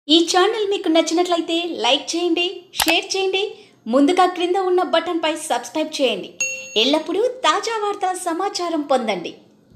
ఈ ఛానల్ మీకు నచ్చినట్లయితే లైక్ చేయండి షేర్ చేయండి ముందుగా క్రింద ఉన్న బటన్పై సబ్స్క్రైబ్ చేయండి ఎల్లప్పుడూ తాజా వార్తల సమాచారం పొందండి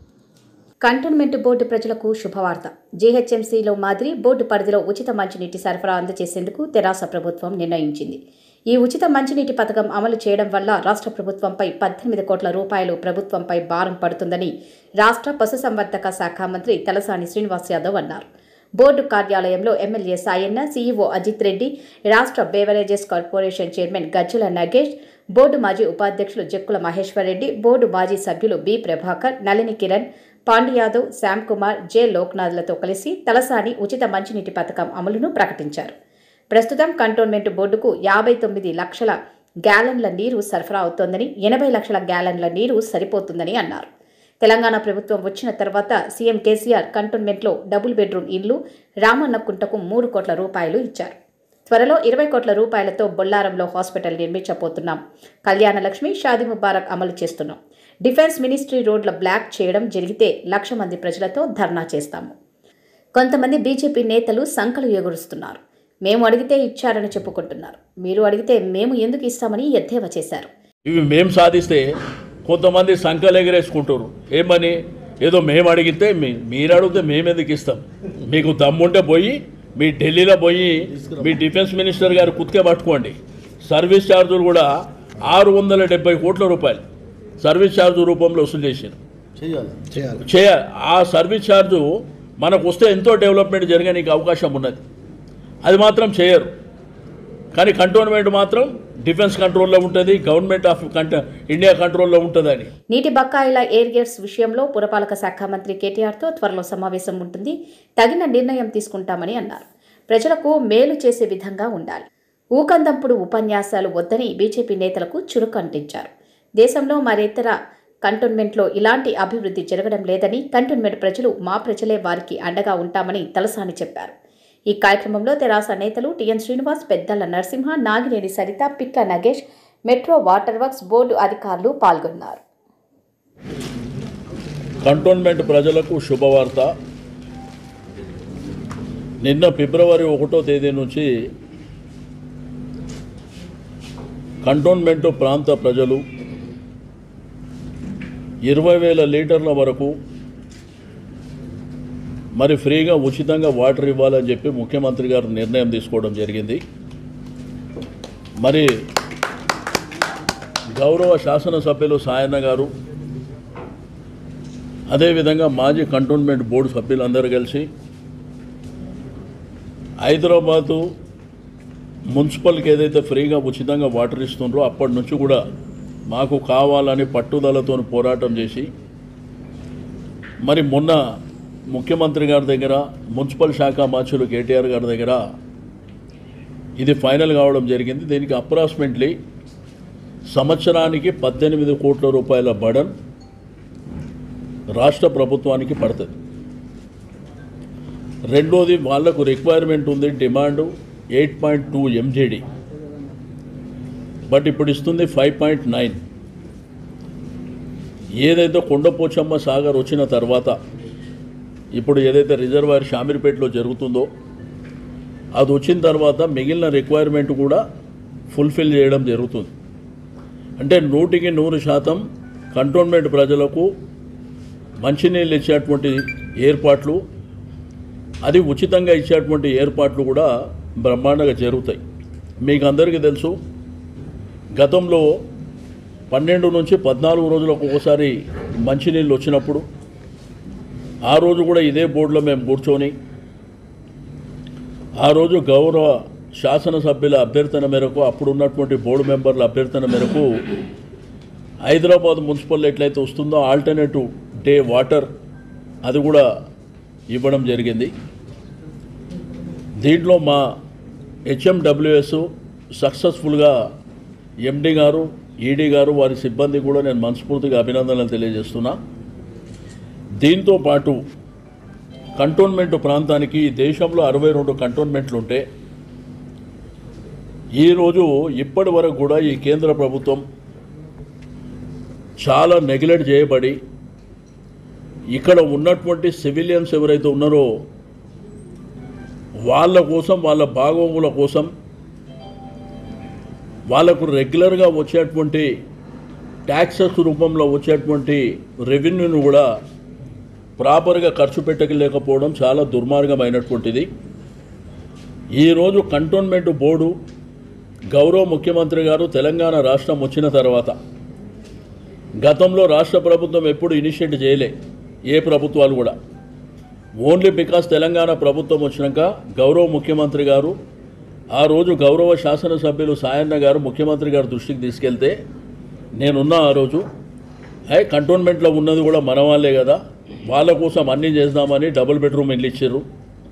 కంటోన్మెంట్ బోర్డు ప్రజలకు శుభవార్త జీహెచ్ఎంసీలో మాదిరి బోర్డు పరిధిలో ఉచిత మంచినీటి సరఫరా అందజేసేందుకు తెరాస ప్రభుత్వం నిర్ణయించింది ఈ ఉచిత మంచినీటి పథకం అమలు చేయడం వల్ల రాష్ట్ర ప్రభుత్వంపై పద్దెనిమిది కోట్ల రూపాయలు ప్రభుత్వంపై భారం పడుతుందని రాష్ట్ర పశుసంవర్ధక శాఖ మంత్రి తలసాని శ్రీనివాస్ యాదవ్ అన్నారు బోర్డు కార్యాలయంలో ఎమ్మెల్యే సాయన్న సీఈఓ అజిత్ రెడ్డి రాష్ట్ర beverages corporation chairman Gajjala Nagesh board మాజీ ఉపాధ్యక్షులు జక్కుల మహేశ్వర్ రెడ్డి బోర్డు మాజీ సభ్యులు బి ప్రభాకర్ నళిని కిరణ్ పాండు యాదవ్ శ్యామ్ కుమార్ జె లోక్నాథ్లతో కలిసి తలసాని ఉచిత మంచినీటి పథకం అమలును ప్రకటించారు ప్రస్తుతం కంటోన్మెంట్ బోర్డుకు యాభై తొమ్మిది లక్షల గ్యాలన్ల నీరు సరఫరా అవుతోందని ఎనభై లక్షల గ్యాలన్ల నీరు సరిపోతుందని అన్నారు తెలంగాణ ప్రభుత్వం వచ్చిన తర్వాత సీఎం కేసీఆర్ కంటోన్మెంట్లో డబుల్ బెడ్రూమ్ ఇల్లు రామన్నకుంటకు మూడు కోట్ల రూపాయలు ఇచ్చారు త్వరలో ఇరవై కోట్ల రూపాయలతో బొల్లారంలో హాస్పిటల్ నిర్మించబోతున్నాం కళ్యాణ లక్ష్మి షాదీ ముబారక్ అమలు చేస్తున్నాం డిఫెన్స్ మినిస్ట్రీ రోడ్ల బ్లాక్ చేయడం జరిగితే లక్ష మంది ప్రజలతో ధర్నా చేస్తాము కొంతమంది బీజేపీ నేతలు సంకలు ఎగురుస్తున్నారు మేము అడిగితే ఇచ్చారని చెప్పుకుంటున్నారు మీరు అడిగితే మేము ఎందుకు ఇస్తామని ఎద్దేవా చేశారు ఇవి మేము సాధిస్తే కొంతమంది సంఖ్యలు ఎగరేసుకుంటారు ఏమని ఏదో మేము అడిగితే మీ మీరు అడిగితే మేము ఎందుకు ఇస్తాం మీకు దమ్ముంటే పోయి మీ ఢిల్లీలో పోయి మీ డిఫెన్స్ మినిస్టర్ గారు కుత్కే పట్టుకోండి సర్వీస్ ఛార్జులు కూడా ఆరు వందల డెబ్బై కోట్ల రూపాయలు సర్వీస్ ఛార్జు రూపంలో వసూలు చేసారు చేయాలి చేయాలి చేయాలి ఆ సర్వీస్ ఛార్జు మనకు వస్తే ఎంతో డెవలప్మెంట్ జరగడానికి అవకాశం ఉన్నది అది మాత్రం చేయరు కానీ కంటోన్మెంట్ మాత్రం డిఫెన్స్ కంట్రోల్లో ఉంటుంది గవర్నమెంట్ ఆఫ్ కంట ఇండియా కంట్రోల్లో ఉంటుందని నీటి బకాయిల ఏరియర్స్ విషయంలో పురపాలక శాఖ మంత్రి కేటీఆర్తో త్వరలో సమావేశం ఉంటుంది తగిన నిర్ణయం తీసుకుంటామని అన్నారు ప్రజలకు మేలు చేసే విధంగా ఉండాలి ఊకందంపుడు ఉపన్యాసాలు వద్దని బీజేపీ నేతలకు చురుకంటించారు దేశంలో మరితర కంటోన్మెంట్లో ఇలాంటి అభివృద్ధి జరగడం లేదని కంటోన్మెంట్ ప్రజలు మా ప్రజలే వారికి అండగా ఉంటామని తలసాని చెప్పారు ఈ కార్యక్రమంలో తెరాస నేతలు TN Srinivas Peddala Narasimha Nagineni Saritha Pitla Nagesh metro water works board అధికారులు పాల్గొన్నారు కంటోన్మెంట్ ప్రజలకు శుభవార్త నిన్న ఫిబ్రవరి ఒకటో తేదీ నుంచి కంటోన్మెంట్ ప్రాంత ప్రజలు ఇరవై వేల లీటర్ల వరకు మరి ఫ్రీగా ఉచితంగా వాటర్ ఇవ్వాలని చెప్పి ముఖ్యమంత్రి గారు నిర్ణయం తీసుకోవడం జరిగింది మరి గౌరవ శాసనసభ్యులు సాయన్న గారు అదేవిధంగా మాజీ కంటోన్మెంట్ బోర్డు సభ్యులందరూ కలిసి హైదరాబాదు మున్సిపల్కి ఏదైతే ఫ్రీగా ఉచితంగా వాటర్ ఇస్తుండ్రో అప్పటి నుంచి కూడా మాకు కావాలని పట్టుదలతో పోరాటం చేసి మరి మొన్న ముఖ్యమంత్రి గారి దగ్గర మున్సిపల్ శాఖ మార్చులు కేటీఆర్ గారి దగ్గర ఇది ఫైనల్ కావడం జరిగింది దీనికి అప్రాక్సిమేట్లీ సంవత్సరానికి పద్దెనిమిది కోట్ల రూపాయల బడన్ రాష్ట్ర ప్రభుత్వానికి పడుతుంది రెండోది వాళ్లకు రిక్వైర్మెంట్ ఉంది demand eight point two MGD but ఇప్పుడు ఇస్తుంది ఫైవ్ పాయింట్ నైన్ ఏదైతే కొండపోచమ్మ సాగర్ వచ్చిన తర్వాత ఇప్పుడు ఏదైతే రిజర్వాయర్ షామీర్పేటలో జరుగుతుందో అది వచ్చిన తర్వాత మిగిలిన రిక్వైర్మెంట్ కూడా ఫుల్ఫిల్ చేయడం జరుగుతుంది అంటే నూటికి నూరు శాతం కంటోన్మెంట్ ప్రజలకు మంచినీళ్ళు ఇచ్చేటువంటి ఏర్పాట్లు అది ఉచితంగా ఇచ్చేటువంటి ఏర్పాట్లు కూడా బ్రహ్మాండంగా జరుగుతాయి మీకు అందరికీ తెలుసు గతంలో పన్నెండు నుంచి పద్నాలుగు రోజులకు ఒకసారి మంచినీళ్ళు వచ్చినప్పుడు ఆ రోజు కూడా ఇదే బోర్డులో మేము కూర్చొని ఆ రోజు గౌరవ శాసనసభ్యుల అభ్యర్థన మేరకు అప్పుడు ఉన్నటువంటి బోర్డు మెంబర్ల అభ్యర్థన మేరకు హైదరాబాద్ మున్సిపల్ ఎట్లయితే వస్తుందో ఆల్టర్నేటివ్ డే వాటర్ అది కూడా ఇవ్వడం జరిగింది దీంట్లో మా హెచ్ఎండబ్ల్యూఎస్ సక్సెస్ఫుల్గా ఎండి గారు ఈడీ గారు వారి సిబ్బంది కూడా నేను మనస్ఫూర్తిగా అభినందనలు తెలియజేస్తున్నా దీంతో పాటు కంటోన్మెంట్ ప్రాంతానికి ఈ దేశంలో అరవై రెండు కంటోన్మెంట్లు ఉంటే ఈరోజు ఇప్పటి వరకు కూడా ఈ కేంద్ర ప్రభుత్వం చాలా నెగ్లెక్ట్ చేయబడి ఇక్కడ ఉన్నటువంటి సివిలియన్స్ ఎవరైతే ఉన్నారో వాళ్ళ కోసం వాళ్ళ బాగోగుల కోసం వాళ్ళకు రెగ్యులర్గా వచ్చేటువంటి ట్యాక్సెస్ రూపంలో వచ్చేటువంటి రెవెన్యూను కూడా ప్రాపర్గా ఖర్చు పెట్టలేకపోవడం చాలా దుర్మార్గమైనటువంటిది ఈరోజు కంటోన్మెంట్ బోర్డు గౌరవ ముఖ్యమంత్రి గారు తెలంగాణ రాష్ట్రం వచ్చిన తర్వాత గతంలో రాష్ట్ర ప్రభుత్వం ఎప్పుడు ఇనిషియేట్ చేయలే ఏ ప్రభుత్వాలు కూడా ఓన్లీ బికాస్ తెలంగాణ ప్రభుత్వం వచ్చినాక గౌరవ ముఖ్యమంత్రి గారు ఆ రోజు గౌరవ శాసనసభ్యులు సాయన్న గారు ముఖ్యమంత్రి గారు దృష్టికి తీసుకెళ్తే నేనున్నా ఆ రోజు హై కంటోన్మెంట్లో ఉన్నది కూడా మన వాళ్ళే కదా వాళ్ళ కోసం అన్నీ చేద్దామని డబుల్ బెడ్రూమ్ ఇల్లు ఇచ్చారు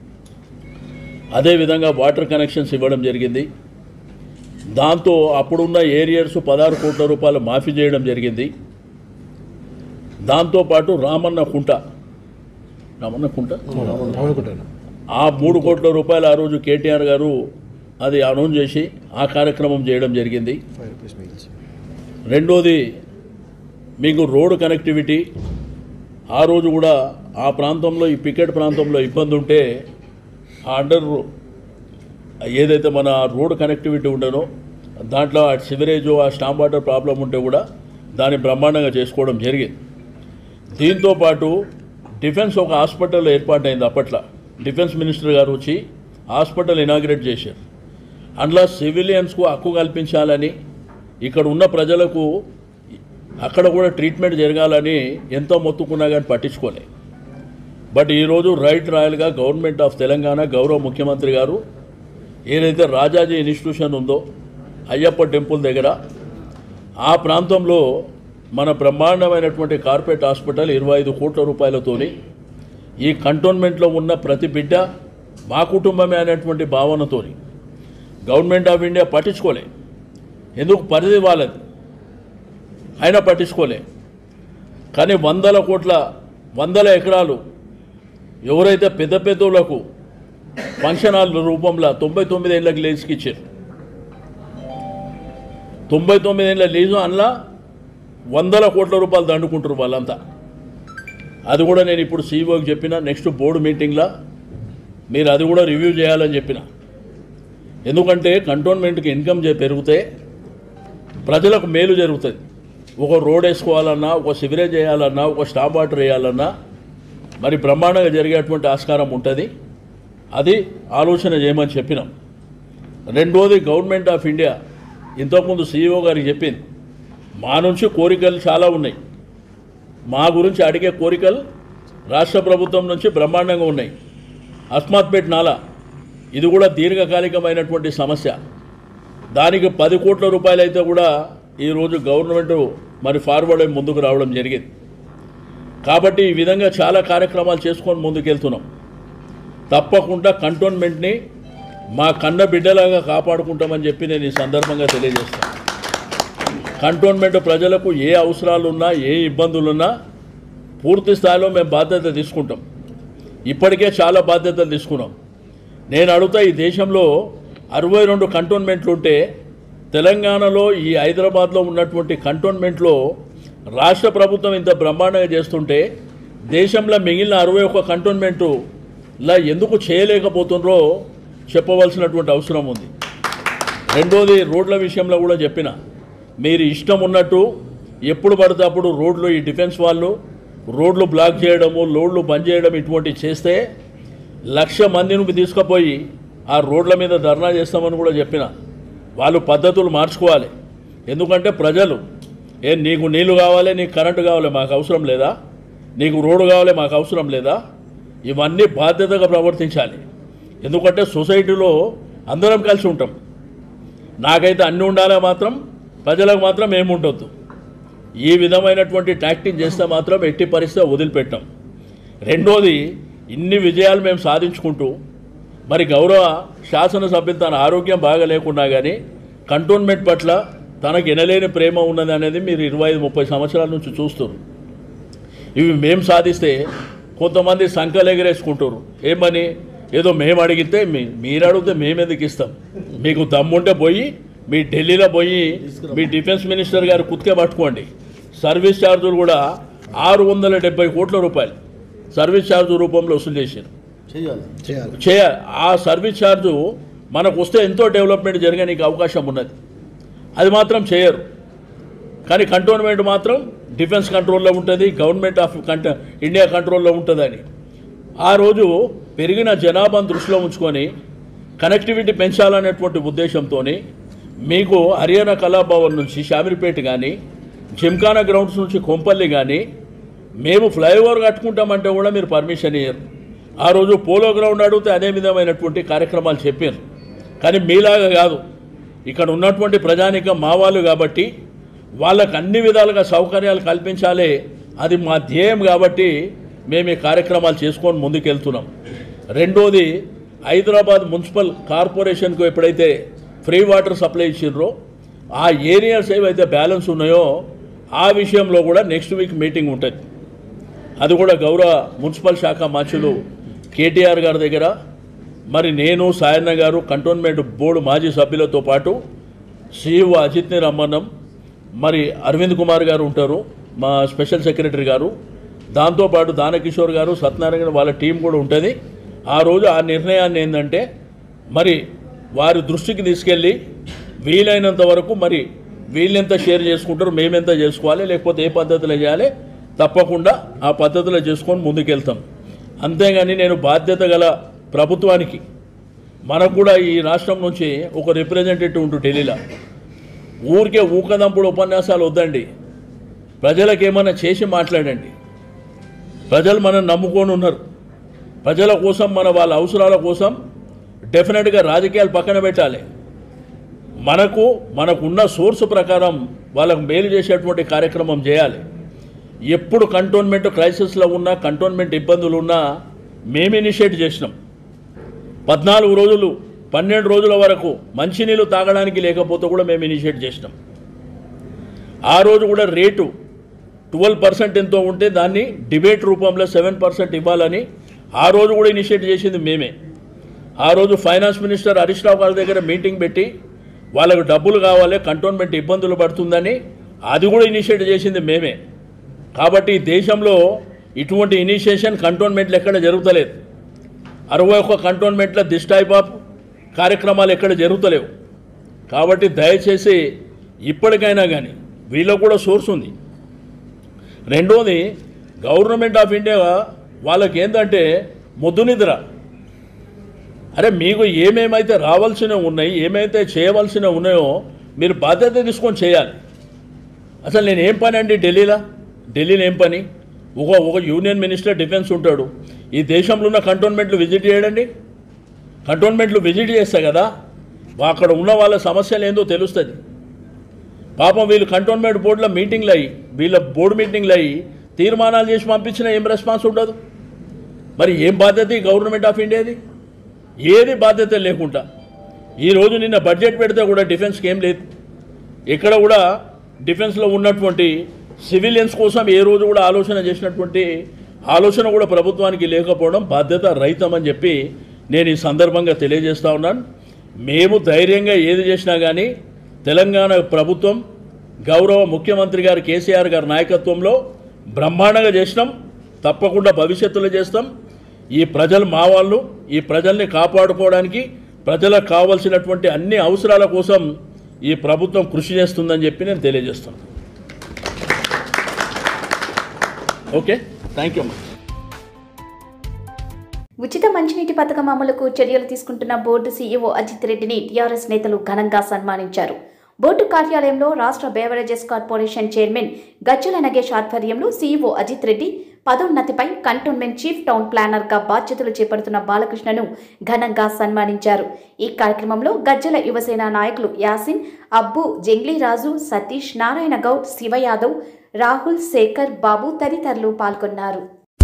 అదేవిధంగా వాటర్ కనెక్షన్స్ ఇవ్వడం జరిగింది దాంతో అప్పుడున్న ఏరియర్స్ పదహారు కోట్ల రూపాయలు మాఫీ చేయడం జరిగింది దాంతోపాటు రామన్న కుంట రామన్న కుంట ఆ మూడు కోట్ల రూపాయలు ఆ రోజు కేటీఆర్ గారు అది అనౌన్స్ చేసి ఆ కార్యక్రమం చేయడం జరిగింది రెండోది మీకు రోడ్ కనెక్టివిటీ ఆ రోజు కూడా ఆ ప్రాంతంలో ఈ పికెట్ ప్రాంతంలో ఇబ్బంది ఉంటే ఆ అండర్ ఏదైతే మన రోడ్ కనెక్టివిటీ ఉండనో దాంట్లో ఆ సివరేజ్ ఆ స్టాంప్ వాటర్ ప్రాబ్లం ఉంటే కూడా దాన్ని బ్రహ్మాండంగా చేసుకోవడం జరిగింది దీంతో పాటు డిఫెన్స్ ఒక హాస్పిటల్ ఏర్పాటైంది అప్పట్లో డిఫెన్స్ మినిస్టర్ గారు వచ్చి హాస్పిటల్ ఇనాగ్రేట్ చేశారు అందులో సివిలియన్స్కు హక్కు కల్పించాలని ఇక్కడ ఉన్న ప్రజలకు అక్కడ కూడా ట్రీట్మెంట్ జరగాలని ఎంతో మొత్తుకున్నా కానీ పట్టించుకోలే బట్ ఈరోజు రైట్ రాయల్గా గవర్నమెంట్ ఆఫ్ తెలంగాణ గౌరవ ముఖ్యమంత్రి గారు ఏదైతే రాజాజీ ఇన్స్టిట్యూషన్ ఉందో అయ్యప్ప టెంపుల్ దగ్గర ఆ ప్రాంతంలో మన బ్రహ్మాండమైనటువంటి కార్పొరేట్ హాస్పిటల్ ఇరవై ఐదు కోట్ల రూపాయలతోని ఈ కంటోన్మెంట్లో ఉన్న ప్రతి బిడ్డ మా కుటుంబమే అనేటువంటి భావనతోని గవర్నమెంట్ ఆఫ్ ఇండియా పట్టించుకోలే ఎందుకు పరిధి వాళ్ళది అయినా పట్టించుకోలే కానీ వందల కోట్ల వందల ఎకరాలు ఎవరైతే పెద్ద పెద్దోళ్లకు ఫంక్షన్ హాల్ రూపంలో తొంభై తొమ్మిది ఏళ్ళకి లీజుకి ఇచ్చారు తొంభై తొమ్మిది ఏళ్ళ లీజు అందులో వందల కోట్ల రూపాయలు దండుకుంటారు వాళ్ళంతా అది కూడా నేను ఇప్పుడు సీఈఓకి చెప్పిన నెక్స్ట్ బోర్డు మీటింగ్లో మీరు అది కూడా రివ్యూ చేయాలని చెప్పిన ఎందుకంటే కంటోన్మెంట్కి ఇన్కమ్ చే- పెరిగితే ప్రజలకు మేలు జరుగుతుంది ఒక రోడ్ వేసుకోవాలన్నా ఒక సివరేజ్ చేయాలన్నా ఒక స్టాప్ వాటర్ వేయాలన్నా మరి బ్రహ్మాండంగా జరిగేటువంటి ఆస్కారం ఉంటుంది అది ఆలోచన చేయమని చెప్పినాం రెండోది గవర్నమెంట్ ఆఫ్ ఇండియా ఇంతకుముందు సీఈఓ గారికి చెప్పింది మా నుంచి కోరికలు చాలా ఉన్నాయి మా గురించి అడిగే కోరికలు రాష్ట్ర ప్రభుత్వం నుంచి బ్రహ్మాండంగా ఉన్నాయి అస్మాత్పేట్ నాలా ఇది కూడా దీర్ఘకాలికమైనటువంటి సమస్య దానికి పది కోట్ల రూపాయలు అయితే కూడా ఈరోజు గవర్నమెంట్ మరి ఫార్వర్డ్ అయి ముందుకు రావడం జరిగింది కాబట్టి ఈ విధంగా చాలా కార్యక్రమాలు చేసుకొని ముందుకెళ్తున్నాం తప్పకుండా కంటోన్మెంట్ని మా కన్న బిడ్డలాగా కాపాడుకుంటామని చెప్పి నేను ఈ సందర్భంగా తెలియజేస్తాను కంటోన్మెంట్ ప్రజలకు ఏ అవసరాలున్నా ఏ ఇబ్బందులున్నా పూర్తి స్థాయిలో మేము బాధ్యత తీసుకుంటాం ఇప్పటికే చాలా బాధ్యతలు తీసుకున్నాం నేను అడుగుతా ఈ దేశంలో అరవై రెండు కంటోన్మెంట్లు ఉంటే తెలంగాణలో ఈ హైదరాబాద్లో ఉన్నటువంటి కంటోన్మెంట్లో రాష్ట్ర ప్రభుత్వం ఇంత బ్రహ్మాండంగా చేస్తుంటే దేశంలో మిగిలిన అరవై ఒక్క కంటోన్మెంటులా ఎందుకు చేయలేకపోతుండ్రో చెప్పవలసినటువంటి అవసరం ఉంది రెండోది రోడ్ల విషయంలో కూడా చెప్పిన మీరు ఇష్టం ఉన్నట్టు ఎప్పుడు పడితే అప్పుడు రోడ్లు ఈ డిఫెన్స్ వాళ్ళు రోడ్లు బ్లాక్ చేయడము లోడ్లు బంద్ చేయడం ఇటువంటివి చేస్తే లక్ష మందిని తీసుకుపోయి ఆ రోడ్ల మీద ధర్నా చేస్తామని కూడా చెప్పిన వాళ్ళు పద్ధతులు మార్చుకోవాలి ఎందుకంటే ప్రజలు ఏ నీకు నీళ్లు కావాలి నీకు కరెంటు కావాలి మాకు అవసరం లేదా నీకు రోడ్డు కావాలి మాకు అవసరం లేదా ఇవన్నీ బాధ్యతగా ప్రవర్తించాలి ఎందుకంటే సొసైటీలో అందరం కలిసి ఉంటాం నాకైతే అన్నీ ఉండాలే మాత్రం ప్రజలకు మాత్రం ఏముండొద్దు ఈ విధమైనటువంటి టాక్టింగ్ చేస్తే మాత్రం ఎట్టి పరిస్థితి వదిలిపెట్టాం రెండోది ఇన్ని విజయాలు మేము సాధించుకుంటూ మరి గౌరవ శాసనసభ్యులు తన ఆరోగ్యం బాగా లేకున్నా కానీ కంటోన్మెంట్ పట్ల తనకు ఎనలేని ప్రేమ ఉన్నది అనేది మీరు ఇరవై ఐదు ముప్పై సంవత్సరాల నుంచి చూస్తారు ఇవి మేము సాధిస్తే కొంతమంది సంఖ్యలు ఎగరేసుకుంటారు ఏమని ఏదో మేము అడిగితే మీ మీరు అడిగితే మేము ఎందుకు ఇస్తాం మీకు దమ్ముంటే పోయి మీ ఢిల్లీలో పోయి మీ డిఫెన్స్ మినిస్టర్ గారు కుత్కే పట్టుకోండి సర్వీస్ ఛార్జులు కూడా ఆరు వందల డెబ్బై కోట్ల రూపాయలు సర్వీస్ ఛార్జ్ రూపంలో వసూలు చేశారు చేయాలి చేయాలి చేయాలి ఆ సర్వీస్ ఛార్జు మనకు వస్తే ఎంతో డెవలప్మెంట్ జరగడానికి అవకాశం ఉన్నది అది మాత్రం చేయరు కానీ కంటోన్మెంట్ మాత్రం డిఫెన్స్ కంట్రోల్లో ఉంటుంది గవర్నమెంట్ ఆఫ్ కంట ఇండియా కంట్రోల్లో ఉంటుందని ఆ రోజు పెరిగిన జనాభాను దృష్టిలో ఉంచుకొని కనెక్టివిటీ పెంచాలనేటువంటి ఉద్దేశంతో మీకు హర్యానా కళాభవన్ నుంచి షామిరిపేట కానీ జిమ్ఖానా గ్రౌండ్స్ నుంచి కొంపల్లి కానీ మేము ఫ్లైఓవర్ కట్టుకుంటామంటే కూడా మీరు పర్మిషన్ ఇయ్యరు ఆ రోజు పోలో గ్రౌండ్ అడిగితే అదే విధమైనటువంటి కార్యక్రమాలు చెప్పారు కానీ మీలాగా కాదు ఇక్కడ ఉన్నటువంటి ప్రజానికం మా వాళ్ళు కాబట్టి వాళ్ళకు అన్ని విధాలుగా సౌకర్యాలు కల్పించాలి అది మా ధ్యేయం కాబట్టి మేము ఈ కార్యక్రమాలు చేసుకొని ముందుకెళ్తున్నాం రెండోది హైదరాబాద్ మున్సిపల్ కార్పొరేషన్కు ఎప్పుడైతే ఫ్రీ వాటర్ సప్లై ఇచ్చిండ్రో ఆ ఏరియాస్ ఏవైతే బ్యాలెన్స్ ఉన్నాయో ఆ విషయంలో కూడా నెక్స్ట్ వీక్ మీటింగ్ ఉంటుంది అది కూడా గౌరవ మున్సిపల్ శాఖ మంత్రులు కేటీఆర్ గారి దగ్గర మరి నేను సాయన్న గారు కంటోన్మెంట్ బోర్డు మాజీ సభ్యులతో పాటు సీఈఓ అజిత్ని రమ్మన్నం మరి అరవింద్ కుమార్ గారు ఉంటారు మా స్పెషల్ సెక్రటరీ గారు దాంతోపాటు దానకిషోర్ గారు సత్యనారాయణ వాళ్ళ టీం కూడా ఉంటుంది ఆ రోజు ఆ నిర్ణయాన్ని ఏంటంటే మరి వారి దృష్టికి తీసుకెళ్ళి వీలైనంత వరకు మరి వీళ్ళెంత షేర్ చేసుకుంటారు మేమెంత చేసుకోవాలి లేకపోతే ఏ పద్ధతిలో చేయాలి తప్పకుండా ఆ పద్ధతిలో చేసుకొని ముందుకెళ్తాం అంతేగాని నేను బాధ్యత గల ప్రభుత్వానికి మనకు కూడా ఈ రాష్ట్రం నుంచి ఒక రిప్రజెంటేటివ్ ఉంటూ ఢిల్లీలో ఊరికే ఊకదంపుడు ఉపన్యాసాలు వద్దండి ప్రజలకు ఏమైనా చేసి మాట్లాడండి ప్రజలు మనం నమ్ముకొని ఉన్నారు ప్రజల కోసం మన వాళ్ళ అవసరాల కోసం డెఫినెట్గా రాజకీయాలు పక్కన పెట్టాలి మనకు మనకున్న సోర్స్ ప్రకారం వాళ్ళకు మేలు చేసేటువంటి కార్యక్రమం చేయాలి ఎప్పుడు కంటోన్మెంట్ క్రైసిస్లో ఉన్నా కంటోన్మెంట్ ఇబ్బందులు ఉన్నా మేము ఇనిషియేట్ చేసినాం పద్నాలుగు రోజులు పన్నెండు రోజుల వరకు మంచినీళ్ళు తాగడానికి లేకపోతే కూడా మేము ఇనిషియేట్ చేసినాం ఆ రోజు కూడా రేటు ట్వెల్వ్ పర్సెంట్ ఎంతో ఉంటే దాన్ని డిబేట్ రూపంలో సెవెన్ పర్సెంట్ ఇవ్వాలని ఆ రోజు కూడా ఇనిషియేట్ చేసింది మేమే ఆ రోజు ఫైనాన్స్ మినిస్టర్ హరీష్ రావు గారి దగ్గర మీటింగ్ పెట్టి వాళ్ళకు డబ్బులు కావాలి కంటోన్మెంట్ ఇబ్బందులు పడుతుందని అది కూడా ఇనిషియేట్ చేసింది మేమే కాబట్టి ఈ దేశంలో ఇటువంటి ఇనిషియేషన్ కంటోన్మెంట్లు ఎక్కడ జరుగుతలేదు అరవై ఒక్క కంటోన్మెంట్లో దిస్ టైప్ ఆఫ్ కార్యక్రమాలు ఎక్కడ జరుగుతలేవు కాబట్టి దయచేసి ఇప్పటికైనా కానీ వీళ్ళకు కూడా సోర్స్ ఉంది రెండోది గవర్నమెంట్ ఆఫ్ ఇండియా వాళ్ళకి ఏంటంటే ముద్దు నిద్ర అరే మీకు ఏమేమైతే రావాల్సినవి ఉన్నాయి ఏమైతే చేయవలసినవి ఉన్నాయో మీరు బాధ్యత తీసుకొని చేయాలి అసలు నేను ఏం పని అండి ఢిల్లీలో ఢిల్లీలో ఏం పని ఒక ఒక యూనియన్ మినిస్టర్ డిఫెన్స్ ఉంటాడు ఈ దేశంలో ఉన్న కంటోన్మెంట్లు విజిట్ చేయడండి కంటోన్మెంట్లు విజిట్ చేస్తా కదా అక్కడ ఉన్న వాళ్ళ సమస్యలు ఏందో తెలుస్తుంది పాపం వీళ్ళు కంటోన్మెంట్ బోర్డులో మీటింగ్లు అయ్యి వీళ్ళ బోర్డు మీటింగ్లు అయ్యి తీర్మానాలు చేసి పంపించినా ఏం రెస్పాన్స్ ఉండదు మరి ఏం బాధ్యత ఈ గవర్నమెంట్ ఆఫ్ ఇండియాది ఏది బాధ్యత లేకుండా ఈరోజు నిన్న బడ్జెట్ పెడితే కూడా డిఫెన్స్కి ఏం లేదు ఎక్కడ కూడా డిఫెన్స్లో ఉన్నటువంటి సివిలియన్స్ కోసం ఏ రోజు కూడా ఆలోచన చేసినటువంటి ఆలోచన కూడా ప్రభుత్వానికి లేకపోవడం బాధ్యత రహితమని చెప్పి నేను ఈ సందర్భంగా తెలియజేస్తా ఉన్నాను మేము ధైర్యంగా ఏది చేసినా కానీ తెలంగాణ ప్రభుత్వం గౌరవ ముఖ్యమంత్రి గారు కేసీఆర్ గారి నాయకత్వంలో బ్రహ్మాండంగా చేసినాం తప్పకుండా భవిష్యత్తులో చేస్తాం ఈ ప్రజలు మా వాళ్ళు ఈ ప్రజల్ని కాపాడుకోవడానికి ప్రజలకు కావాల్సినటువంటి అన్ని అవసరాల కోసం ఈ ప్రభుత్వం కృషి చేస్తుందని చెప్పి నేను తెలియజేస్తున్నాను ఓకే థ్యాంక్ యూ అమ్మా ఉచిత మంచినీటి పథకం అమలుకు చర్యలు తీసుకుంటున్న బోర్డు సీఈఓ అజిత్ రెడ్డిని టీఆర్ఎస్ నేతలు ఘనంగా సన్మానించారు బోర్డు కార్యాలయంలో రాష్ట్ర beverages corporation chairman Gajjala Nagesh ఆధ్వర్యంలో సీఈఓ అజిత్ రెడ్డి పదోన్నతిపై కంటోన్మెంట్ చీఫ్ టౌన్ ప్లానర్గా బాధ్యతలు చేపడుతున్న బాలకృష్ణను ఘనంగా సన్మానించారు ఈ కార్యక్రమంలో గజ్జల యువసేన నాయకులు యాసిన్ అబ్బు జంగ్లీరాజు సతీష్ నారాయణ గౌడ్ శివ యాదవ్ రాహుల్ శేఖర్ బాబు తదితరులు పాల్గొన్నారు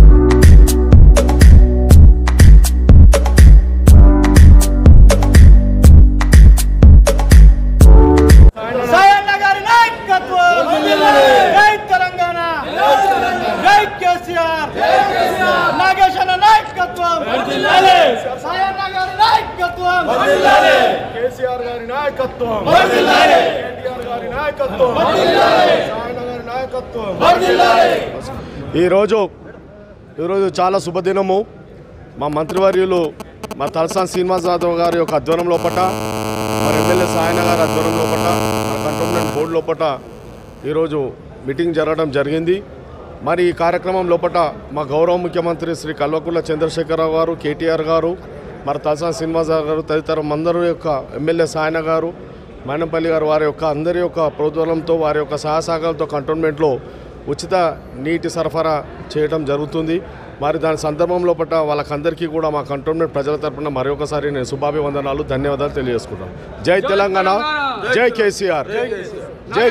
సాయన్న గారి నాయకత్వం జై తెలంగాణ జై కేసీఆర్ నాగేశ్ అన్న నాయకత్వం సాయన్న గారి నాయకత్వం కేసీఆర్ గారి నాయకత్వం కేటీఆర్ గారి నాయకత్వం సాయన గారి నాయకత్వం ఈరోజు ఈరోజు చాలా శుభదినము మా మంత్రివర్యులు మా తలసాని శ్రీనివాస్ యాదవ్ గారి యొక్క ఆధ్వర్యం లోపట మరి ఎమ్మెల్యే సాయన గారి ఆధ్వర్యం లోపట మన కంటోన్మెంట్ బోర్డు లోపట ఈరోజు మీటింగ్ జరగడం జరిగింది మరి ఈ కార్యక్రమం లోపట మా గౌరవ ముఖ్యమంత్రి శ్రీ కల్వకుంట్ల చంద్రశేఖరరావు గారు కేటీఆర్ గారు మరి తలసాని శ్రీనివాస్ గారు తదితర అందరి యొక్క ఎమ్మెల్యే సాయన గారు మైనంపల్లి గారు వారి యొక్క అందరి యొక్క ప్రోద్బలంతో వారి యొక్క సహసాగాలతో కంటోన్మెంట్లో ఉచిత నీటి సరఫరా చేయడం జరుగుతుంది మరి దాని సందర్భంలో పట్ల వాళ్ళకందరికీ కూడా మా కంటోన్మెంట్ ప్రజల తరపున మరొకసారి నేను శుభాభివందనాలు ధన్యవాదాలు తెలియజేసుకుంటాను జై తెలంగాణ జై కేసీఆర్ జై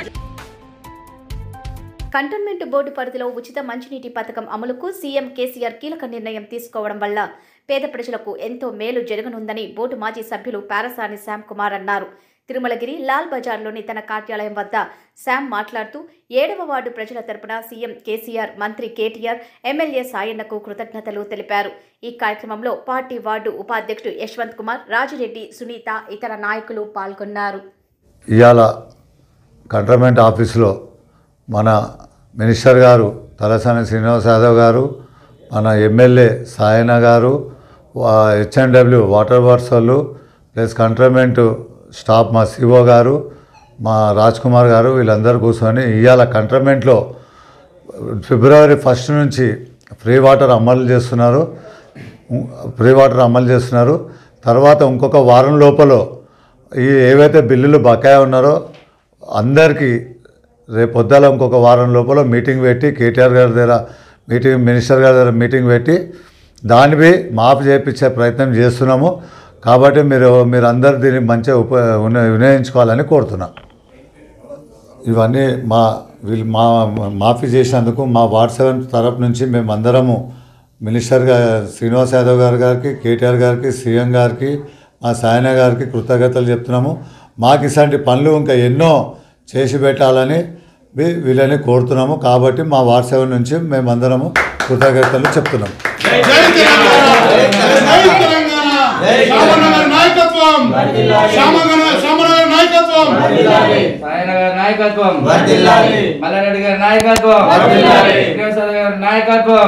కంటోన్మెంట్ బోర్డు పరిధిలో ఉచిత మంచినీటి పథకం అమలుకు సీఎం కేసీఆర్ కీలక నిర్ణయం తీసుకోవడం వల్ల పేద ప్రజలకు ఎంతో మేలు జరగనుందని బోర్డు మాజీ సభ్యులు పారసాని శ్యామ్ కుమార్ అన్నారు తిరుమలగిరి లాల్ బజార్లోని తన కార్యాలయం వద్ద శామ్ మాట్లాడుతూ ఏడవ వార్డు ప్రజల తరపున సీఎం కేసీఆర్ మంత్రి కేటీఆర్ ఎమ్మెల్యే సాయన్నకు కృతజ్ఞతలు తెలిపారు ఈ కార్యక్రమంలో పార్టీ వార్డు ఉపాధ్యక్షుడు యశ్వంత్ కుమార్ రాజిరెడ్డి సునీత ఇతర నాయకులు పాల్గొన్నారు ఇవాళ కంటోన్మెంట్ ఆఫీసులో మన మినిస్టర్ గారు తలసాని శ్రీనివాస్ యాదవ్ గారు మన ఎమ్మెల్యే సాయన గారు హెచ్ఎండబ్ల్యూ వాటర్ వర్క్స్ వాళ్ళు ప్లస్ కంటోన్మెంట్ స్టాఫ్ మా సిఓ గారు మా రాజ్ కుమార్ గారు వీళ్ళందరూ కూర్చొని ఇవాళ కంటోన్మెంట్లో ఫిబ్రవరి ఫస్ట్ నుంచి ఫ్రీ వాటర్ అమలు చేస్తున్నారు ఫ్రీ వాటర్ అమలు చేస్తున్నారు తర్వాత ఇంకొక వారం లోపల ఈ ఏవైతే బిల్లులు బకాయి ఉన్నారో అందరికీ రేపు పొద్దుల ఇంకొక వారం లోపల మీటింగ్ పెట్టి కేటీఆర్ గారి దగ్గర మీటింగ్ మినిస్టర్ గారి దగ్గర మీటింగ్ పెట్టి దానిపై మాఫ్ చేయించే ప్రయత్నం చేస్తున్నాము కాబట్టి మీరు మీరు అందరు దీన్ని మంచిగా ఉప విన- వినియోగించుకోవాలని కోరుతున్నా ఇవన్నీ మా వీళ్ళు మా మాఫీ చేసినందుకు మా వార్డ్ సెవెన్ తరపు నుంచి మేమందరము మినిస్టర్ గా శ్రీనివాస్ యాదవ్ గారి గారికి కేటీఆర్ గారికి సీఎం గారికి మా సాయన గారికి కృతజ్ఞతలు చెప్తున్నాము మాకు ఇలాంటి పనులు ఇంకా ఎన్నో చేసి పెట్టాలని వీ- వీళ్ళని కోరుతున్నాము కాబట్టి మా వార్డ్ సెవెన్ నుంచి మేమందరము కృతజ్ఞతలు చెప్తున్నాము నాయకత్వం శ్యామనగర్ నాయకత్వం సాయన గారి నాయకత్వం మల్లారెడ్డి గారి నాయకత్వం శ్రీనివాస గారి నాయకత్వం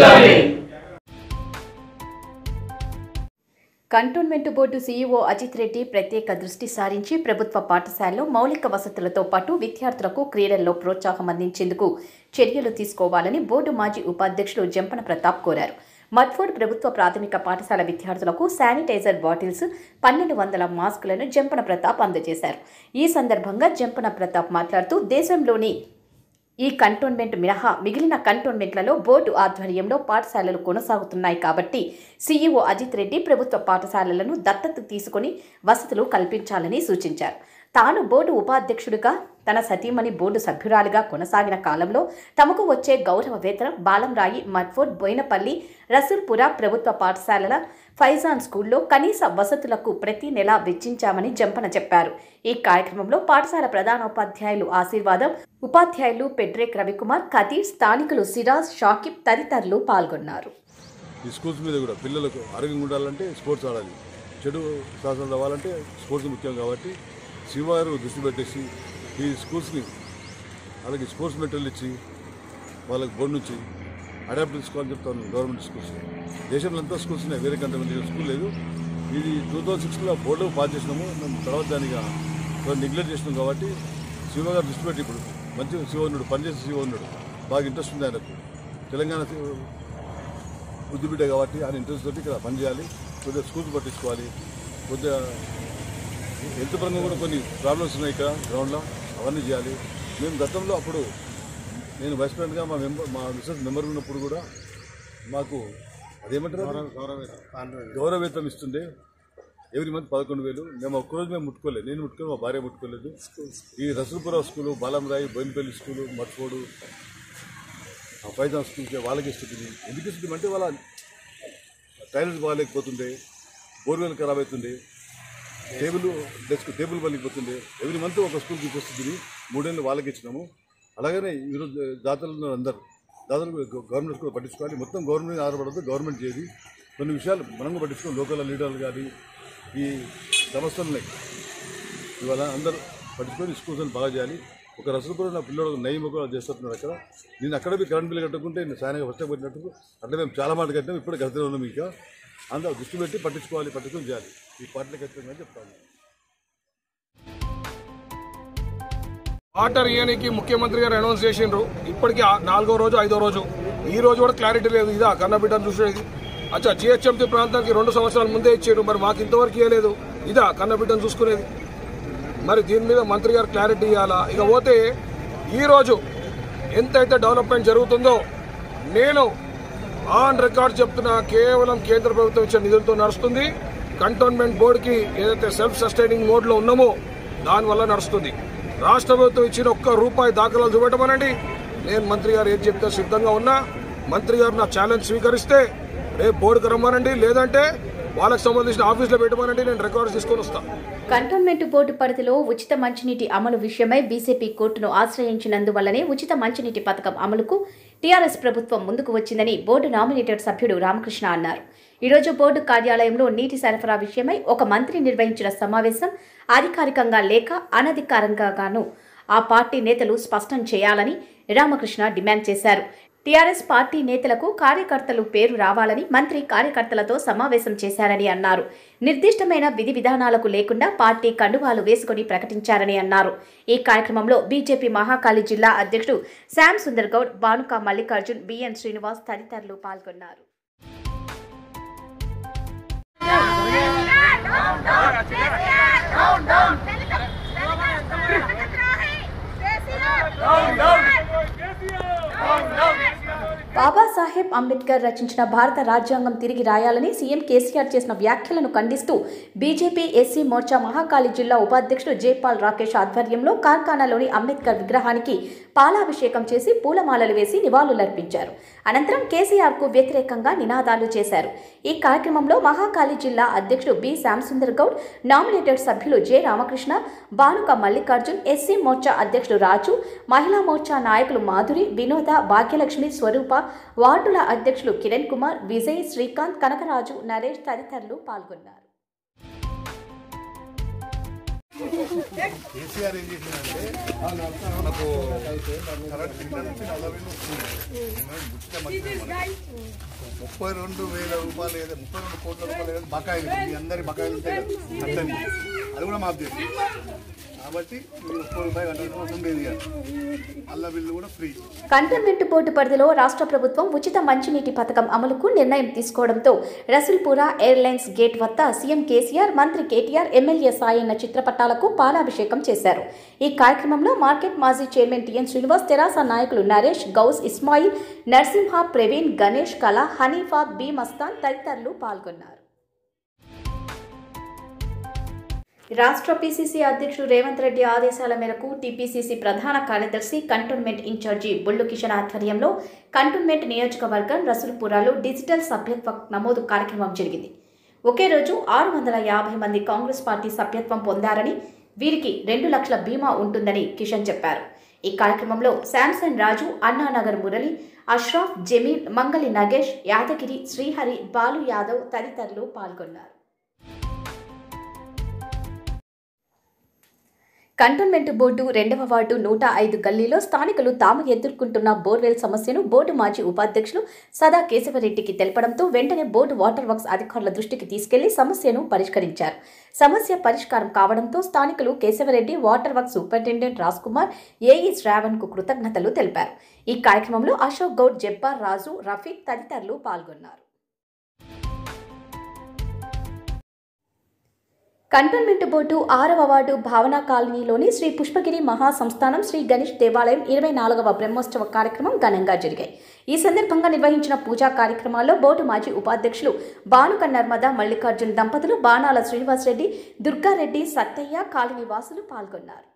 cantonment board CEO Ajith Reddy ప్రత్యేక దృష్టి సారించి ప్రభుత్వ పాఠశాలలో మౌలిక వసతులతో పాటు విద్యార్థులకు క్రీడల్లో ప్రోత్సాహం అందించేందుకు చర్యలు తీసుకోవాలని బోర్డు మాజీ ఉపాధ్యక్షులు జంపన ప్రతాప్ కోరారు మట్ఫోర్డ్ ప్రభుత్వ ప్రాథమిక పాఠశాల విద్యార్థులకు శానిటైజర్ బాటిల్స్ పన్నెండు వందల మాస్కులను జంపన ప్రతాప్ అందజేశారు ఈ సందర్భంగా జంపన ప్రతాప్ మాట్లాడుతూ దేశంలోని ఈ కంటోన్మెంట్ మినహా మిగిలిన కంటోన్మెంట్లలో బోర్డు ఆధ్వర్యంలో పాఠశాలలు కొనసాగుతున్నాయి కాబట్టి సీఈఓ అజిత్ రెడ్డి ప్రభుత్వ పాఠశాలలను దత్తత తీసుకుని వసతులు కల్పించాలని సూచించారు తాను బోర్డు ఉపాధ్యక్షుడిగా తన సతీమణి బోర్డు సభ్యురాలిగా కొనసాగిన కాలంలో తమకు వచ్చే గౌరవ వేతనం బాలంరాయి మడ్ఫోర్డ్ బోయినపల్లి రసూల్పుర ప్రభుత్వ పాఠశాలల ఫైజాన్ స్కూల్లో కనీస వసతులకు ప్రతి నెల వెచ్చించామని జంపన చెప్పారు ఈ కార్యక్రమంలో పాఠశాల ప్రధానోపాధ్యాయులు ఆశీర్వాదం ఉపాధ్యాయులు పెడ్రేక్ రవికుమార్ ఖతీర్ స్థానికులు సిరాజ్ షాకిబ్ తదితరులు పాల్గొన్నారు ఈ స్కూల్స్ మీద కూడా పిల్లలకు ఆరోగ్యంగా ఉండాలంటే స్పోర్ట్స్ ఆడాలి చెడు శాసనాలు అవ్వాలంటే స్పోర్ట్స్ ముఖ్యం కాబట్టి శివారు దృష్టి పెట్టేసి ఈ స్కూల్స్ని అలాగే స్పోర్ట్స్ మెటీరియల్ ఇచ్చి వాళ్ళకి బోర్డు నుంచి అడాప్ట్ తీసుకోవాలని చెప్తాను గవర్నమెంట్ స్కూల్స్ దేశంలో అంతా స్కూల్స్ ఉన్నాయి వేరే కంట్రీ స్కూల్ లేదు ఇది టూ థౌజండ్ సిక్స్లో బోర్డు పాస్ చేసినాము మేము తర్వాత దానిగా నెగ్లెక్ట్ చేసినాం కాబట్టి శివ గారు దృష్టి పెట్టి ఇప్పుడు మంచి శివ ఉన్నాడు పనిచేసే శివ ఉన్నాడు బాగా ఇంట్రెస్ట్ ఉంది ఆయనకు తెలంగాణ బుద్ధి బిడ్డ కాబట్టి ఆయన ఇంట్రెస్ట్ తోటి ఇక్కడ పనిచేయాలి కొద్దిగా స్కూల్స్ పట్టించుకోవాలి కొద్దిగా హెల్త్ పరంగా కూడా కొన్ని ప్రాబ్లమ్స్ ఉన్నాయి ఇక్కడ గ్రౌండ్లో అవన్నీ చేయాలి మేము గతంలో అప్పుడు నేను వైస్ ప్రెసిడెంట్గా మా మెంబర్ మా మిస్సెస్ మెంబర్ ఉన్నప్పుడు కూడా మాకు అదేమంటారు గౌరవేతం ఇస్తుండే ఎవ్రీ మంత్ పదకొండు వేలు మేము ఒక్కరోజు మేము ముట్టుకోలేదు నేను ముట్టుకోలేదు మా భార్య ముట్టుకోలేదు ఈ రసూల్పుర స్కూలు బాలంరాయి బోయినపల్లి స్కూలు మట్కోడు ఫైజాన్ స్కూల్కి వాళ్ళకి ఇస్తుంది ఎందుకు ఇస్తుంది అంటే వాళ్ళ టైలర్స్ బాగాలేకపోతుండే బోర్వెల్ ఖరాబ్ అవుతుండే టేబుల్ డెస్క్ టేబుల్ పలిగిపోతుండే ఎవ్రీ మంత్ ఒక స్కూల్కి వస్తుంది మూడేళ్ళు వాళ్ళకి ఇచ్చినాము అలాగనే ఈరోజు దాతలు ఉన్నారు అందరు దాతలు గవర్నమెంట్ స్కూల్ పట్టించుకోవాలి మొత్తం గవర్నమెంట్ ఆధారపడదు గవర్నమెంట్ చేయదు కొన్ని విషయాలు మనం పట్టించుకోవాలి లోకల్ లీడర్లు కానీ ఈ సంస్థలు ఉన్నాయి ఇవాళ అందరూ పట్టించుకొని స్కూల్స్ బాగా చేయాలి ఒక రసపురం నా పిల్లలు నయం కూడా చేస్తున్నారు అక్కడ నేను అక్కడ పోయి కరెంట్ బిల్ కట్టుకుంటే నేను సాయంగా ఫస్ట్ పెట్టినట్టు అట్లా మేము చాలా మాట కట్టాం ఇప్పుడు గతంలో ఉన్నాం ఇంకా అందరూ దృష్టి పెట్టి పట్టించుకోవాలి పట్టించుకొని చేయాలి ఈ పార్టీలకు ఖచ్చితంగా చెప్తాను వాటర్ ఇయనికి ముఖ్యమంత్రి గారు అనౌన్స్ చేసిండ్రు ఇప్పటికి ఆ నాలుగో రోజు ఐదో రోజు ఈ రోజు కూడా క్లారిటీ లేదు ఇదా కన్నబిడ్డను చూసేది అచ్చా జిహెచ్ఎంసీ ప్రాంతానికి రెండు సంవత్సరాల ముందే ఇచ్చారు మరి మాకు ఇంతవరకు ఇవ్వలేదు ఇదా కన్నబిడ్డను చూసుకునేది మరి దీని మీద మంత్రి గారు క్లారిటీ ఇవ్వాలా ఇక పోతే ఈ రోజు ఎంతైతే డెవలప్మెంట్ జరుగుతుందో నేను ఆన్ రికార్డ్ చెప్తున్నా కేవలం కేంద్ర ప్రభుత్వం ఇచ్చే నిధులతో నడుస్తుంది కంటోన్మెంట్ బోర్డుకి ఏదైతే సెల్ఫ్ సస్టైనింగ్ మోడ్లో ఉన్నామో దానివల్ల నడుస్తుంది రాష్ట్ర ప్రభుత్వం ఇచ్చిన ఒక్క రూపాయి దాఖలాలు చూపెట్టమనండి నేను మంత్రి గారు ఏం చెప్తే సిద్ధంగా ఉన్నా మంత్రి గారు నా ఛాలెంజ్ స్వీకరిస్తే రేపు బోర్డుకు రమ్మనండి లేదంటే వాళ్ళకి సంబంధించిన ఆఫీస్లో పెట్టమనండి నేను రికార్డ్స్ తీసుకొని వస్తాను కంటోన్మెంట్ బోర్డు పరిధిలో ఉచిత మంచినీటి అమలు విషయమై బీజేపీ కోర్టును ఆశ్రయించినందువల్లనే ఉచిత మంచినీటి పథకం అమలుకు టీఆర్ఎస్ ప్రభుత్వం ముందుకు వచ్చిందని బోర్డు నామినేటెడ్ సభ్యుడు రామకృష్ణ అన్నారు ఈరోజు బోర్డు కార్యాలయంలో నీటి సరఫరా విషయమై ఒక మంత్రి నిర్వహించిన సమావేశం అధికారికంగా లేక అనధికారంగా గాను ఆ పార్టీ నేతలు స్పష్టం చేయాలని రామకృష్ణ డిమాండ్ చేశారు టీఆర్ఎస్ పార్టీ నేతలకు కార్యకర్తలు పేరు రావాలని మంత్రి కార్యకర్తలతో సమావేశం చేశారని అన్నారు నిర్దిష్టమైన విధి విధానాలకు లేకుండా పార్టీ కండువాలు వేసుకుని ప్రకటించారని అన్నారు ఈ కార్యక్రమంలో బీజేపీ మహాకాళి జిల్లా అధ్యక్షుడు శ్యామ్ సుందర్ గౌడ్ బానుక మల్లికార్జున్ బిఎన్ శ్రీనివాస్ తదితరులు పాల్గొన్నారు బాబాసాహెబ్ అంబేద్కర్ రచించిన భారత రాజ్యాంగం తిరిగి రాయాలని సీఎం కేసీఆర్ చేసిన వ్యాఖ్యలను ఖండిస్తూ బీజేపీ ఎస్సీ మోర్చా మహాకాళి జిల్లా ఉపాధ్యక్షుడు జైపాల్ రాకేష్ ఆధ్వర్యంలో కార్ఖానాలోని అంబేద్కర్ విగ్రహానికి పాలాభిషేకం చేసి పూలమాలలు వేసి నివాళులర్పించారు అనంతరం కేసీఆర్ కు వ్యతిరేకంగా నినాదాలు చేశారు ఈ కార్యక్రమంలో మహాకాళి జిల్లా అధ్యక్షుడు బి శ్యామసుందర్ గౌడ్ నామినేటెడ్ సభ్యులు జె రామకృష్ణ బానుక మల్లికార్జున్ ఎస్సీ మోర్చా అధ్యక్షుడు రాజు మహిళా మోర్చా నాయకులు మాధురి వినోద భాగ్యలక్ష్మి స్వరూప వార్డుల అధ్యక్షులు కిరణ్ కుమార్ విజయ్ శ్రీకాంత్ కనకరాజు నరేష్ తదితరులు పాల్గొన్నారు కేసీఆర్ ఏం చేసిందంటే మనకు కరెంట్ బిల్ నుంచి నలభై ఉచిత మద్యం ముప్పై రెండు వేల రూపాయలు ఏదో ముప్పై రెండు కోట్ల రూపాయలు ఏదో బకాయిలు మీ అందరి బకాయిలు ఉంటాయి కదా కట్టండి అది కూడా మాకు చేసి కాబట్టి మీరు ముప్పై రూపాయలు కట్టాల్సిన ఉండేది కదా అల్ల బిల్లు కూడా ఫ్రీ కంటోన్మెంట్ బోర్డు పరిధిలో రాష్ట్ర ప్రభుత్వం ఉచిత మంచినీటి పథకం అమలుకు నిర్ణయం తీసుకోవడంతో రసూల్పురా ఎయిర్లైన్స్ గేట్ వద్ద సీఎం కేసీఆర్ మంత్రి కేటీఆర్ ఎమ్మెల్యే సాయన్న చిత్రపటాలకు పాలాభిషేకం చేశారు ఈ కార్యక్రమంలో మార్కెట్ మాజీ చైర్మన్ టిఎన్ శ్రీనివాస్ తెరాస నాయకులు నరేష్ గౌస్ ఇస్మాయిల్ నరసింహ ప్రవీణ్ గణేష్ కళ హనీఫా బి మస్తాన్ తదితరులు పాల్గొన్నారు రాష్ట్ర పీసీసీ అధ్యక్షుడు రేవంత్ రెడ్డి ఆదేశాల మేరకు టీపీసీసీ ప్రధాన కార్యదర్శి కంటోన్మెంట్ ఇన్ఛార్జి బుల్లు కిషన్ ఆధ్వర్యంలో కంటోన్మెంట్ నియోజకవర్గం రసూల్పురాలో డిజిటల్ సభ్యత్వ నమోదు కార్యక్రమం జరిగింది ఒకే రోజు ఆరు వందల యాభై మంది కాంగ్రెస్ పార్టీ సభ్యత్వం పొందారని వీరికి రెండు లక్షల బీమా ఉంటుందని కిషన్ చెప్పారు ఈ కార్యక్రమంలో శాంసన్ రాజు అన్నానగర్ మురళి అష్రాఫ్ జమీల్ మంగళి నగేష్ యాదగిరి శ్రీహరి బాలు యాదవ్ తదితరులు పాల్గొన్నారు కంటోన్మెంట్ బోర్డు రెండవ వార్డు నూట ఐదు గల్లీలో స్థానికులు తాము ఎదుర్కొంటున్న బోర్వెల్ సమస్యను బోర్డు మాజీ ఉపాధ్యక్షులు సదా కేశవరెడ్డికి తెలపడంతో వెంటనే బోర్డు వాటర్ వర్క్స్ అధికారుల దృష్టికి తీసుకెళ్లి సమస్యను పరిష్కరించారు సమస్య పరిష్కారం కావడంతో స్థానికులు Keshavareddy water works superintendent Raj Kumar AE Shravan కు కృతజ్ఞతలు తెలిపారు ఈ కార్యక్రమంలో అశోక్ గౌడ్ జబ్బార్ రాజు రఫీక్ తదితరులు పాల్గొన్నారు కంటోన్మెంట్ బోర్డు ఆరవ వార్డు భావనా కాలనీలోని శ్రీ పుష్పగిరి మహాసంస్థానం శ్రీ గణేష్ దేవాలయం ఇరవై నాలుగవ బ్రహ్మోత్సవ కార్యక్రమం ఘనంగా జరిగాయి ఈ సందర్భంగా నిర్వహించిన పూజా కార్యక్రమాల్లో బోర్డు మాజీ ఉపాధ్యక్షులు బానుక నర్మద మల్లికార్జున్ దంపతులు బాణాల శ్రీనివాసరెడ్డి దుర్గారెడ్డి సత్తయ్య కాలనీ వాసులు పాల్గొన్నారు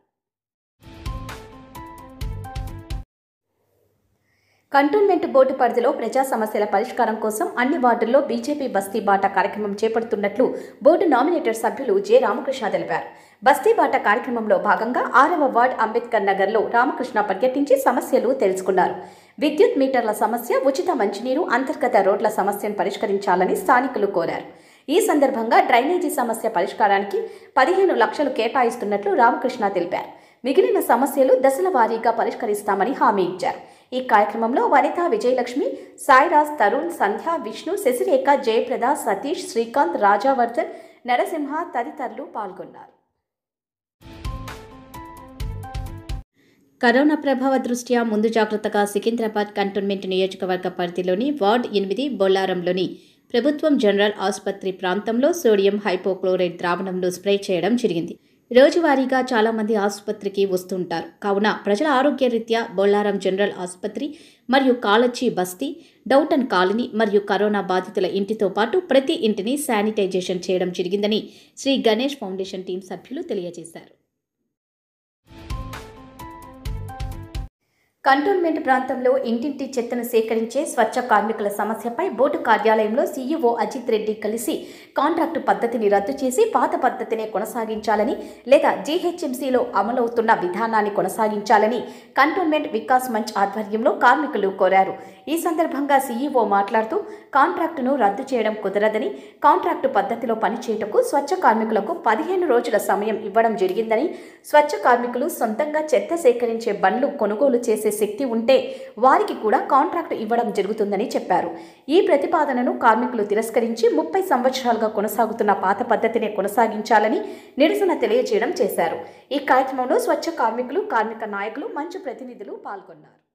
కంటోన్మెంట్ బోర్డు పరిధిలో ప్రజా సమస్యల పరిష్కారం కోసం అన్ని వార్డుల్లో బీజేపీ బస్తీ బాట కార్యక్రమం చేపడుతున్నట్లు బోర్డు నామినేటెడ్ సభ్యులు జె రామకృష్ణ తెలిపారు బస్తీ బాట కార్యక్రమంలో భాగంగా ఆరవ వార్డ్ అంబేద్కర్ నగర్లో రామకృష్ణ పర్యటించి సమస్యలు తెలుసుకున్నారు విద్యుత్ మీటర్ల సమస్య ఉచిత మంచినీరు అంతర్గత రోడ్ల సమస్యను పరిష్కరించాలని స్థానికులు కోరారు ఈ సందర్భంగా డ్రైనేజీ సమస్య పరిష్కారానికి పదిహేను లక్షలు కేటాయిస్తున్నట్లు రామకృష్ణ తెలిపారు మిగిలిన సమస్యలు దశల వారీగా పరిష్కరిస్తామని హామీ ఇచ్చారు ఈ కార్యక్రమంలో వనిత విజయలక్ష్మి సాయిరాజ్ తరుణ్ సంధ్య విష్ణు శశిరేఖ జయప్రద సతీష్ శ్రీకాంత్ రాజావర్ధన్ నరసింహ తదితరులు పాల్గొన్నారు కరోనా ప్రభావ దృష్ట్యా ముందు జాగ్రత్తగా సికింద్రాబాద్ కంటోన్మెంట్ నియోజకవర్గ పరిధిలోని వార్డ్ ఎనిమిది బొల్లారంలోని ప్రభుత్వం జనరల్ ఆసుపత్రి ప్రాంతంలో సోడియం హైపోక్లోరైడ్ ద్రావణంను స్ప్రే చేయడం జరిగింది రోజువారీగా చాలామంది ఆసుపత్రికి వస్తుంటారు కావున ప్రజల ఆరోగ్య రీత్యా బొల్లారం జనరల్ ఆసుపత్రి మరియు కాలచ్చి బస్తీ డౌటన్ కాలనీ మరియు కరోనా బాధితుల ఇంటితో పాటు ప్రతి ఇంటిని శానిటైజేషన్ చేయడం జరిగిందని శ్రీ గణేష్ ఫౌండేషన్ టీం సభ్యులు తెలియజేశారు కంటోన్మెంట్ ప్రాంతంలో ఇంటింటి చెత్తను సేకరించే స్వచ్ఛ కార్మికుల సమస్యపై బోర్డు కార్యాలయంలో సీఈఓ అజిత్ రెడ్డి కలిసి కాంట్రాక్టు పద్ధతిని రద్దు చేసి పాత పద్ధతినే కొనసాగించాలని లేదా జీహెచ్ఎంసీలో అమలవుతున్న విధానాన్ని కొనసాగించాలని కంటోన్మెంట్ వికాస్ మంచ్ ఆధ్వర్యంలో కార్మికులు కోరారు ఈ సందర్భంగా సీఈఓ మాట్లాడుతూ కాంట్రాక్టును రద్దు చేయడం కుదరదని కాంట్రాక్టు పద్ధతిలో పనిచేయటకు స్వచ్ఛ కార్మికులకు పదిహేను రోజుల సమయం ఇవ్వడం జరిగిందని స్వచ్ఛ కార్మికులు సొంతంగా చెత్త సేకరించే బండ్లు కొనుగోలు చేసే శక్తి ఉంటే వారికి కూడా కాంట్రాక్టు ఇవ్వడం జరుగుతుందని చెప్పారు ఈ ప్రతిపాదనను కార్మికులు తిరస్కరించి ముప్పై సంవత్సరాలుగా కొనసాగుతున్న పాత పద్ధతినే కొనసాగించాలని నిరసన తెలియజేయడం చేశారు ఈ కార్యక్రమంలో స్వచ్ఛ కార్మికులు కార్మిక నాయకులు మంచు ప్రతినిధులు పాల్గొన్నారు